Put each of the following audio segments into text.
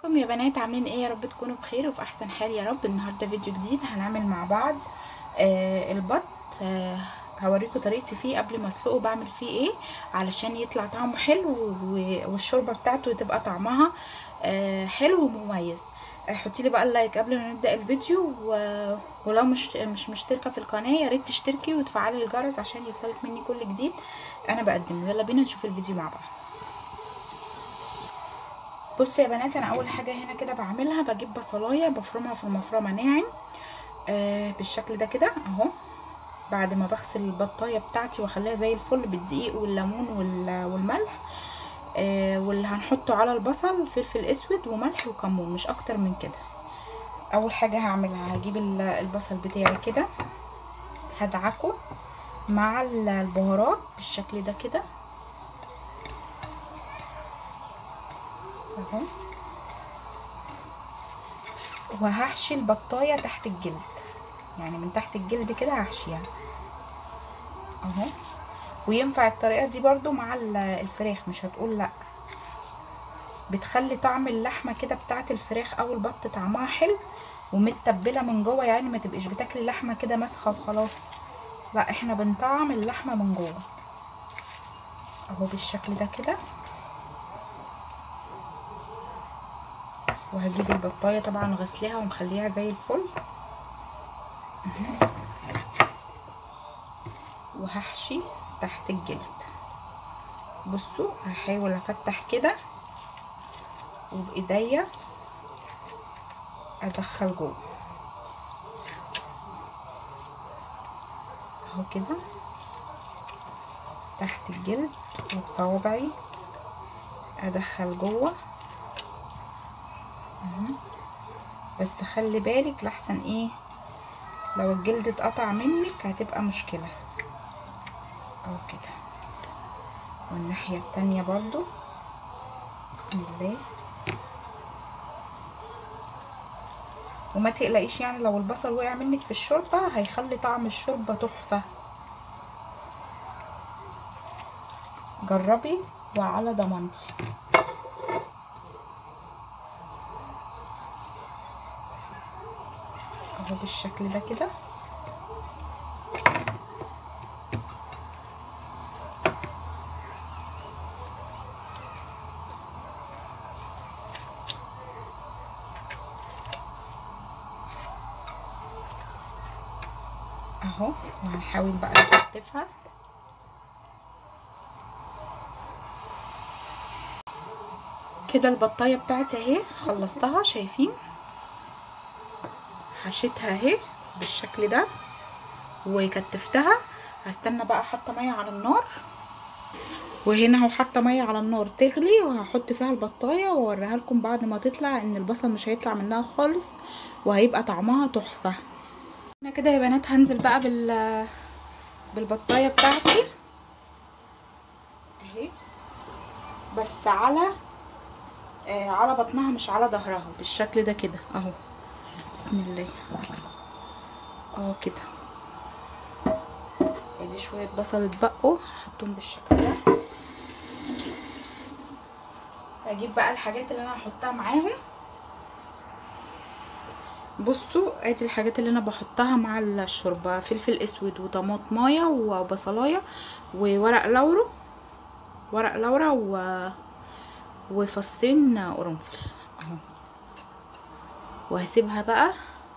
ازيكم يا بنات عاملين ايه يا رب تكونوا بخير وفي احسن حال يا رب النهارده فيديو جديد هنعمل مع بعض آه البط آه هوريكم طريقتي فيه قبل ما اسلقه بعمل فيه ايه علشان يطلع طعمه حلو والشوربه بتاعته تبقى طعمها آه حلو ومميز حطي لي بقى اللايك قبل ما نبدا الفيديو و... ولو مش مش مشتركه في القناه يا ريت تشتركي وتفعلي الجرس عشان يوصلك مني كل جديد انا بقدمه يلا بينا نشوف الفيديو مع بعض بصوا يا بنات انا اول حاجه هنا كده بعملها بجيب بصلايه بفرمها في المفرمه ناعم آه بالشكل ده كده اهو بعد ما بغسل البطايه بتاعتي واخليها زي الفل بالدقيق والليمون والملح آه واللي هنحطه على البصل فلفل اسود وملح وكمون مش اكتر من كده اول حاجه هعملها هجيب البصل بتاعي كده هدعكه مع البهارات بالشكل ده كده اهو وهحشي البطايه تحت الجلد يعني من تحت الجلد كده هحشيها اهو وينفع الطريقه دي برضو مع الفراخ مش هتقول لا بتخلي طعم اللحمه كده بتاعت الفراخ او البط طعمها حلو ومتبله من جوه يعني ما تبقيش بتاكلي اللحمه كده مسخه وخلاص لا احنا بنطعم اللحمه من جوه اهو بالشكل ده كده وهجيب البطايه طبعا غسلها ومخليها زي الفل وهحشي تحت الجلد بصوا هحاول افتح كده وبايديا ادخل جوه اهو كده تحت الجلد وبصوابعي ادخل جوه بس خلي بالك لحسن ايه لو الجلد اتقطع منك هتبقى مشكلة اهو كده والناحية التانية برضو بسم الله وما تقلقيش يعني لو البصل وقع منك في الشوربة هيخلي طعم الشوربة تحفة جربي وعلى ضمانتي اهو بالشكل ده كده اهو وهنحاول بقى نكتفها كده البطايه بتاعتي اهي خلصتها شايفين حشيتها اهي بالشكل ده وكتفتها هستنى بقى حاطه ميه على النار وهنا اهو حاطه ميه على النار تغلي وهحط فيها البطايه واوريها لكم بعد ما تطلع ان البصل مش هيطلع منها خالص وهيبقى طعمها تحفه انا كده يا بنات هنزل بقى بال بالبطايه بتاعتي اهي بس على آه على بطنها مش على ظهرها بالشكل ده كده اهو بسم الله اه كده ادي شويه بصل اتبقوا هحطهم بالشكل ده هجيب بقى الحاجات اللي انا هحطها معاهم بصوا ادي الحاجات اللي انا بحطها مع الشوربه فلفل اسود وطماطمايه وبصلايه وورق لورا ورق لورا و وفصين قرنفل اهو وهسيبها بقى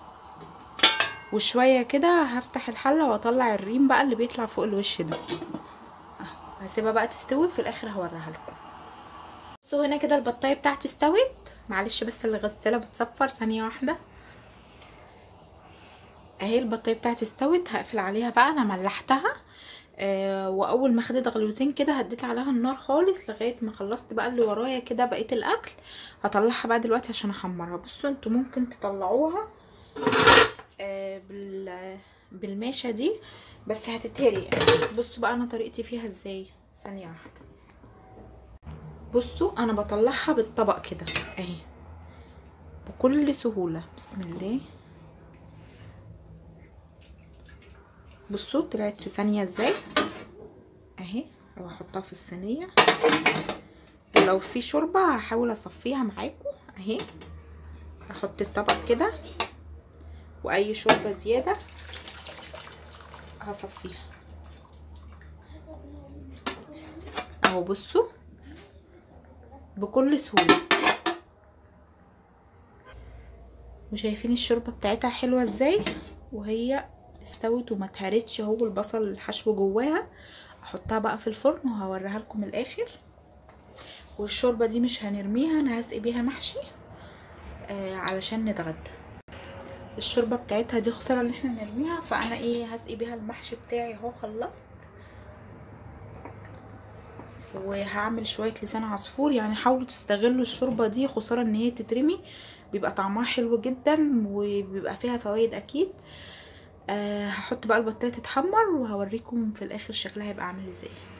وشويه كده هفتح الحله واطلع الريم بقى اللي بيطلع فوق الوش ده اهو هسيبها بقى تستوي في الاخر هوريها لكم بصوا هنا كده البطايه بتاعتي استوت معلش بس الغساله بتصفر ثانيه واحده اهي البطايه بتاعتي استوت هقفل عليها بقى انا ملحتها آه واول ما خدت غلوتين كده هديت عليها النار خالص لغايه ما خلصت بقى اللي ورايا كده بقيه الاكل هطلعها بقى دلوقتي عشان احمرها بصوا انتوا ممكن تطلعوها آه بال بالماشه دي بس هتتهري بصوا بقى انا طريقتي فيها ازاي ثانيه واحده بصوا انا بطلعها بالطبق كده اهي بكل سهوله بسم الله بصوا طلعت في ثانيه ازاي اهي واحطها في الصينيه ولو في شوربه هحاول اصفيها معاكم اهي هحط الطبق كده واي شوربه زياده هصفيها اهو بصوا بكل سهوله وشايفين الشوربه بتاعتها حلوه ازاي وهي استوت وما اتهرتش اهو البصل الحشو جواها احطها بقى في الفرن وهوريها لكم الاخر والشوربه دي مش هنرميها انا هسقي بيها محشي آه علشان نتغدى الشوربه بتاعتها دي خساره ان احنا نرميها فانا ايه هسقي بيها المحشي بتاعي اهو خلصت وهعمل شويه لسان عصفور يعني حاولوا تستغلوا الشوربه دي خساره ان هي تترمي بيبقى طعمها حلو جدا وبيبقى فيها فوائد اكيد أه هحط بقى البطايه تتحمر وهوريكم في الاخر شكلها هيبقى عامل ازاي